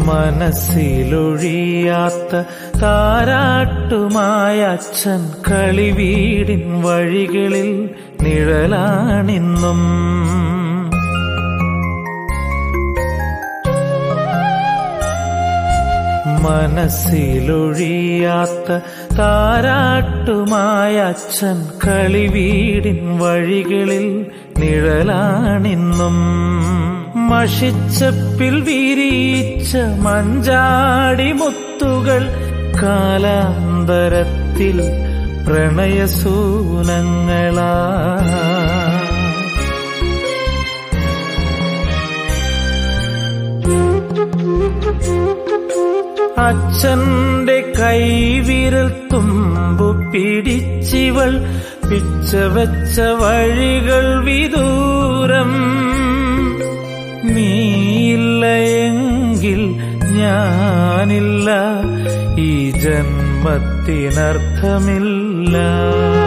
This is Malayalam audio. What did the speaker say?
മനസ്സിലൊഴിയാത്ത താരാട്ടുമായ അച്ഛൻ കളിവീടിൻ വഴികളിൽ നിഴലാണിന്നും മനസ്സിലൊഴിയാത്ത താരാട്ടുമായ അച്ഛൻ കളിവീടിൻ വഴികളിൽ നിഴലാണിന്നും മഷിച്ചപ്പിൽ വിരിയിച്ച മഞ്ചാടി മുത്തുകൾ കാലാന്തരത്തിൽ പ്രണയസൂനങ്ങളാ അച്ഛന്റെ കൈവിരൽ തുമ്പു പിടിച്ചിവൾ പിച്ച വെച്ച വഴികൾ വിദൂരം നീയില്ലയെങ്കിൽ ഞാനില്ല ഈ ജന്മത്തിനർത്ഥമില്ല